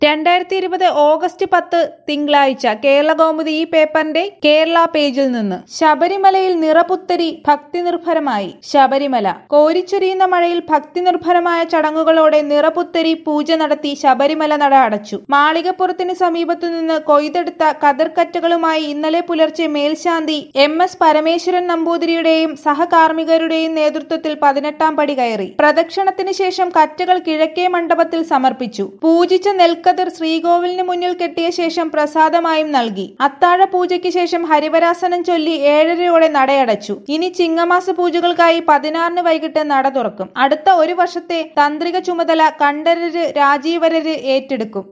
രണ്ടായിരത്തി ഇരുപത് ഓഗസ്റ്റ് പത്ത് തിങ്കളാഴ്ച കേരള കൗമുദി ഈ പേപ്പറിന്റെ കേരള പേജിൽ നിന്ന് ശബരിമലയിൽ നിറപുത്തരി ഭക്തി നിർഭരമായി ശബരിമല കോരിച്ചൊരിയുന്ന മഴയിൽ ഭക്തി നിർഭരമായ ചടങ്ങുകളോടെ നിറപുത്തരി പൂജ നടത്തി ശബരിമല നട അടച്ചു മാളികപ്പുറത്തിന് സമീപത്തു നിന്ന് കൊയ്തെടുത്ത കതിർക്കറ്റകളുമായി ഇന്നലെ പുലർച്ചെ മേൽശാന്തി എം എസ് പരമേശ്വരൻ നമ്പൂതിരിയുടെയും സഹകാർമ്മികരുടെയും നേതൃത്വത്തിൽ പതിനെട്ടാം പടി കയറി പ്രദക്ഷിണത്തിന് ശേഷം കറ്റകൾ കിഴക്കേ മണ്ഡപത്തിൽ സമർപ്പിച്ചു പൂജിച്ച നെൽക്കതിർ ശ്രീകോവിലിന് മുന്നിൽ കെട്ടിയ ശേഷം പ്രസാദമായും നൽകി അത്താഴ പൂജയ്ക്ക് ശേഷം ഹരിവരാസനം ചൊല്ലി ഏഴരയോടെ നടയടച്ചു ഇനി ചിങ്ങമാസ പൂജകൾക്കായി പതിനാറിന് വൈകിട്ട് നട തുറക്കും അടുത്ത ഒരു വർഷത്തെ തന്ത്രിക ചുമതല കണ്ഠരര് രാജീവരര് ഏറ്റെടുക്കും